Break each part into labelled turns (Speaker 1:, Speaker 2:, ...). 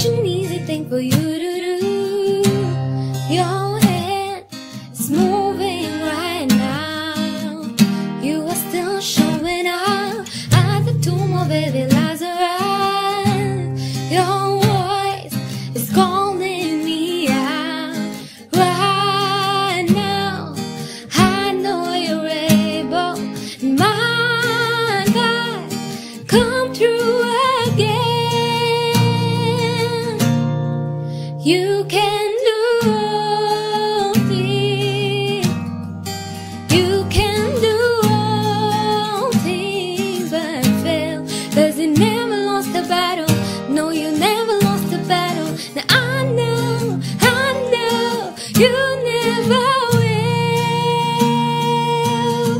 Speaker 1: such an easy thing for you to do. Your hand is moving right now. You are still showing up at the tomb of baby Lazarus. Your voice is calling me out right now. I know you're able, my God, come through again. You can do all things. You can do all things but fail. Cause you never lost a battle. No, you never lost a battle. Now I know, I know you never will.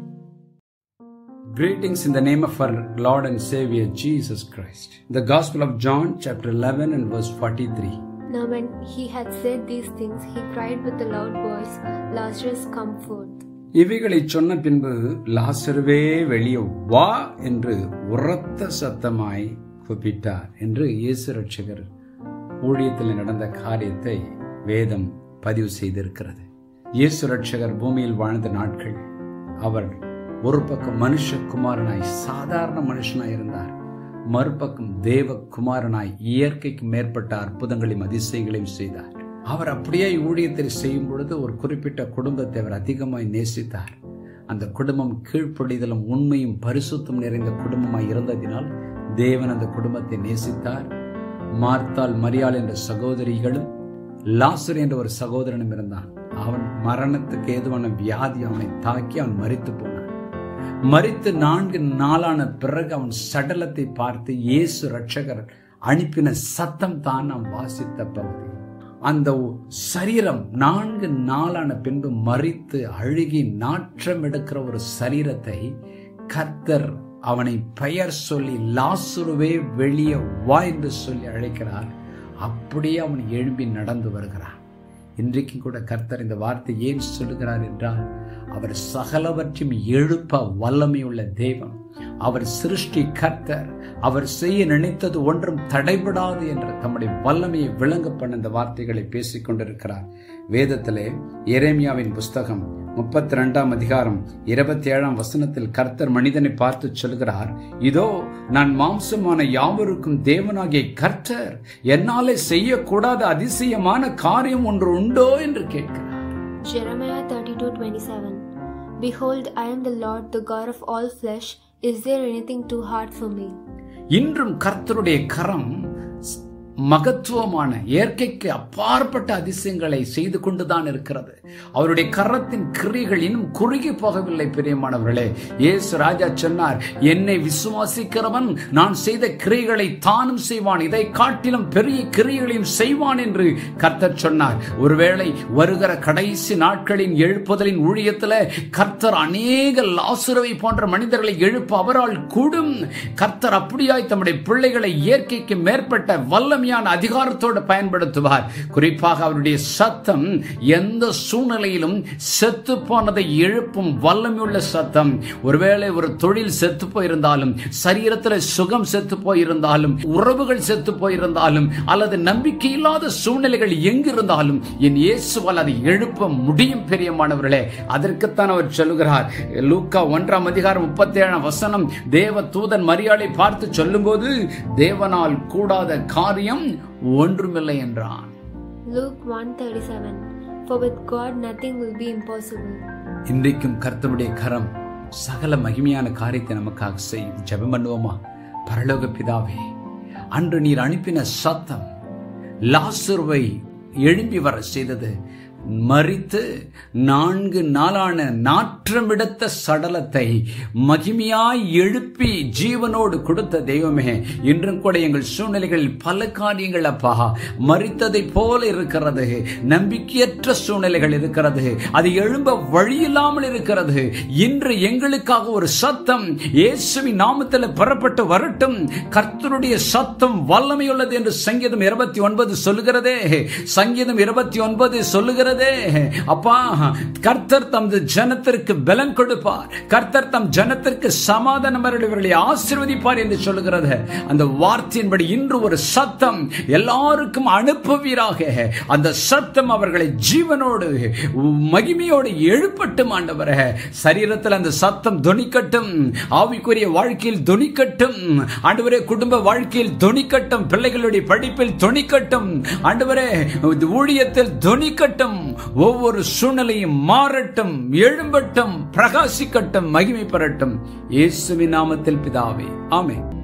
Speaker 2: Greetings in the name of our Lord and Savior Jesus Christ. The Gospel of John, chapter 11 and verse 43.
Speaker 3: Now, when he had said these things, he cried with a loud voice, Lazarus, come forth.
Speaker 2: இவைகளை சொன்ன பின்பு லாசருவே வெளியே வா என்று உரத்த சத்தமாய் கூப்பிட்டார் என்று இயேசு ரட்சகர் ஊழியத்தில் நடந்த காரியத்தை வேதம் பதிவு செய்திருக்கிறது இயேசு ரட்சகர் பூமியில் வாழ்ந்த நாட்கள் அவர் ஒரு பக்கம் மனுஷகுமாரனாய் சாதாரண மனுஷனாய் இருந்தார் மறுபக்கம் தேவ குமாரனாய் இயற்கைக்கு மேற்பட்ட அற்புதங்களையும் அதிசயங்களையும் செய்தார் அவர் அப்படியே ஊழியத்தை செய்யும் பொழுது ஒரு குறிப்பிட்ட குடும்பத்தை அவர் அதிகமாய் நேசித்தார் அந்த குடும்பம் கீழ்ப்படிதலும் உண்மையும் பரிசுத்தம் நிறைந்த குடும்பமாய் இருந்ததினால் தேவன் அந்த குடும்பத்தை நேசித்தார் மார்த்தால் மரியாள் என்ற சகோதரிகளும் லாசர் என்ற ஒரு சகோதரனும் இருந்தான் அவன் மரணத்துக்கு ஏதுவான வியாதி அவனை தாக்கி அவன் மரித்து போனான் மரித்து நான்கு நாளான பிறகு அவன் சடலத்தை பார்த்து இயேசு ரட்சகர் அனுப்பின சத்தம் தான் நாம் வாசித்த பகுதி அந்த சரீரம் நான்கு நாளான பின்பு மறித்து அழுகி நாற்றம் எடுக்கிற ஒரு சரீரத்தை கர்த்தர் அவனை பெயர் சொல்லி லாசுருவே வெளியே வா என்று சொல்லி அழைக்கிறார் அப்படியே அவன் எழும்பி நடந்து வருகிறான் இன்றைக்கும் கூட கர்த்தர் இந்த வார்த்தை ஏன் சொல்லுகிறார் என்றால் அவர் சகலவற்றையும் எழுப்ப வல்லமையுள்ள தெய்வம் அவர் சிருஷ்டி கர்த்தர் அவர் செய்ய நினைத்தது ஒன்றும் தடைபடாது என்ற தம்முடைய வல்லமையை விளங்க பண்ண இந்த வார்த்தைகளை பேசிக் கொண்டிருக்கிறார் வேதத்திலே எரேமியாவின் புஸ்தகம் முப்பத்தி ரெண்டாம் அதிகாரம் இருபத்தி ஏழாம் வசனத்தில் கர்த்தர் மனிதனை பார்த்து சொல்கிறார் இதோ நான் மாம்சமான யாவருக்கும் தேவனாகிய கர்த்தர் என்னாலே செய்யக்கூடாத அதிசயமான காரியம் ஒன்று உண்டோ என்று கேட்கிறார்
Speaker 3: Jeremiah 32 27. Behold, I am the Lord, the God of all flesh. Is there anything too hard for me?
Speaker 2: இன்றும் கர்த்தருடைய கரம் மகத்துவமான இயற்கைக்கு அப்பாற்பட்ட அதிசயங்களை செய்து கொண்டுதான் இருக்கிறது அவருடைய கரத்தின் கிரியைகள் இன்னும் குறுகி போகவில்லை பிரியமானவர்களே இயேசு ராஜா சொன்னார் என்னை விசுவாசிக்கிறவன் நான் செய்த கிரியைகளை தானும் செய்வான் இதை காட்டிலும் பெரிய கிரியைகளையும் செய்வான் என்று கர்த்தர் சொன்னார் ஒருவேளை வருகிற கடைசி நாட்களின் எழுப்புதலின் ஊழியத்தில் கர்த்தர் அநேக லாசுரவை போன்ற மனிதர்களை எழுப்ப அவரால் கூடும் கர்த்தர் அப்படியாய் தம்முடைய பிள்ளைகளை இயற்கைக்கு மேற்பட்ட வல்லமையான அதிகாரத்தோடு பயன்படுத்துவார் குறிப்பாக அவருடைய சத்தம் எந்த சூழ்நிலையிலும் செத்து போனதை எழுப்பும் வல்லமையுள்ள சத்தம் ஒருவேளை ஒரு தொழில் செத்து போயிருந்தாலும் சரீரத்தில் சுகம் செத்து போயிருந்தாலும் உறவுகள் செத்து போயிருந்தாலும் அல்லது நம்பிக்கை இல்லாத சூழ்நிலைகள் எங்கிருந்தாலும் என் இயேசுவால் அதை எழுப்ப முடியும் பெரியமானவர்களே அதற்குத்தான் அவர் சொல்லுகிறார் லூக்கா ஒன்றாம் அதிகாரம் முப்பத்தி ஏழாம் வசனம் தேவ தூதன் மரியாதை பார்த்து சொல்லும்போது தேவனால் கூடாத காரியம் ஒன்றுமில்லை என்றான்
Speaker 3: Luke 137. For with God nothing will be impossible.
Speaker 2: இன்றைக்கும் கர்த்தருடைய கரம் சகல மகிமையான காரியத்தை நமக்காக செய்யும் ஜெபம் பண்ணுவோமா பரலோக பிதாவே அன்று நீர் அனுப்பின சத்தம் லாசுருவை எழும்பி வர செய்தது மறித்து நான்கு நாளான நாற்றமிடத்த சடலத்தை மகிமையாய் எழுப்பி ஜீவனோடு கொடுத்த தெய்வமே இன்றும் கூட எங்கள் சூழ்நிலைகளில் பல காரியங்கள் அப்பா மறித்ததை போல இருக்கிறது நம்பிக்கையற்ற சூழ்நிலைகள் இருக்கிறது அது எழும்ப வழியில்லாமல் இருக்கிறது இன்று எங்களுக்காக ஒரு சத்தம் இயேசுவின் நாமத்தில் பெறப்பட்டு வரட்டும் கர்த்தருடைய சத்தம் வல்லமையுள்ளது என்று சங்கீதம் இருபத்தி ஒன்பது சொல்லுகிறதே சங்கீதம் இருபத்தி ஒன்பது சொல்லுகிறது சொல்லுகிறதே அப்பா கர்த்தர் தமது ஜனத்திற்கு பலன் கொடுப்பார் கர்த்தர் தம் ஜனத்திற்கு சமாதானம் இவர்களை ஆசீர்வதிப்பார் என்று சொல்லுகிறது அந்த வார்த்தையின்படி இன்று ஒரு சத்தம் எல்லாருக்கும் அனுப்புவீராக அந்த சத்தம் அவர்களை ஜீவனோடு மகிமையோடு எழுப்பட்டும் ஆண்டவரே சரீரத்தில் அந்த சத்தம் தொனிக்கட்டும் ஆவிக்குரிய வாழ்க்கையில் தொனிக்கட்டும் ஆண்டவரே குடும்ப வாழ்க்கையில் தொனிக்கட்டும் பிள்ளைகளுடைய படிப்பில் தொனிக்கட்டும் ஆண்டவரே ஊழியத்தில் தொனிக்கட்டும் ஒவ்வொரு சூழ்நிலையும் மாறட்டும் எழும்பட்டும் பிரகாசிக்கட்டும் மகிமை பெறட்டும் இயேசுவின் நாமத்தில் பிதாவே ஆமென்